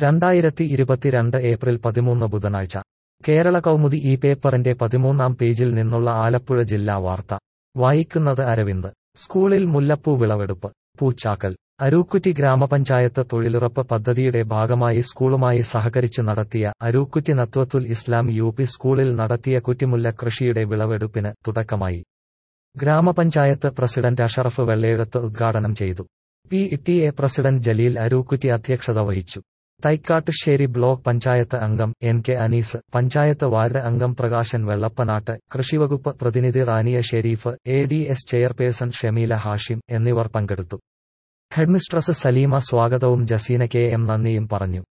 രണ്ടായിരത്തി ഇരുപത്തിരണ്ട് ഏപ്രിൽ പതിമൂന്ന് ബുധനാഴ്ച കേരള കൗമുദി ഈ പേപ്പറിന്റെ പതിമൂന്നാം പേജിൽ നിന്നുള്ള ആലപ്പുഴ ജില്ലാ വാർത്ത വായിക്കുന്നത് അരവിന്ദ് സ്കൂളിൽ മുല്ലപ്പൂ വിളവെടുപ്പ് പൂച്ചാക്കൽ അരൂക്കുറ്റി ഗ്രാമപഞ്ചായത്ത് തൊഴിലുറപ്പ് പദ്ധതിയുടെ ഭാഗമായി സ്കൂളുമായി സഹകരിച്ച് നടത്തിയ അരൂക്കുറ്റി നത്വത്തുൽ ഇസ്ലാം യു പി സ്കൂളിൽ നടത്തിയ കുറ്റിമുല്ല കൃഷിയുടെ വിളവെടുപ്പിന് തുടക്കമായി ഗ്രാമപഞ്ചായത്ത് പ്രസിഡന്റ് അഷറഫ് വെള്ളയെഴുത്ത് ഉദ്ഘാടനം ചെയ്തു P T A president Jaleel Arookutty അധ്യക്ഷത വഹിച്ചു തൈക്കാട്ടുശ്ശേരി ബ്ലോക്ക് പഞ്ചായത്ത് അംഗം N K Anees panchayat ward അംഗം പ്രകാശൻ വെള്ളപ്പനാട്ട് കൃഷിവകുപ്പ് പ്രതിനിധി Raniya Sherif A D S chairperson Shameela Hashim എന്നിവർ പങ്കെടുത്തു ഹെഡ്മിസ്ട്രസ് സലീമ സ്വാഗതവും ജസീന കെ എം നന്ദിയും പറഞ്ഞു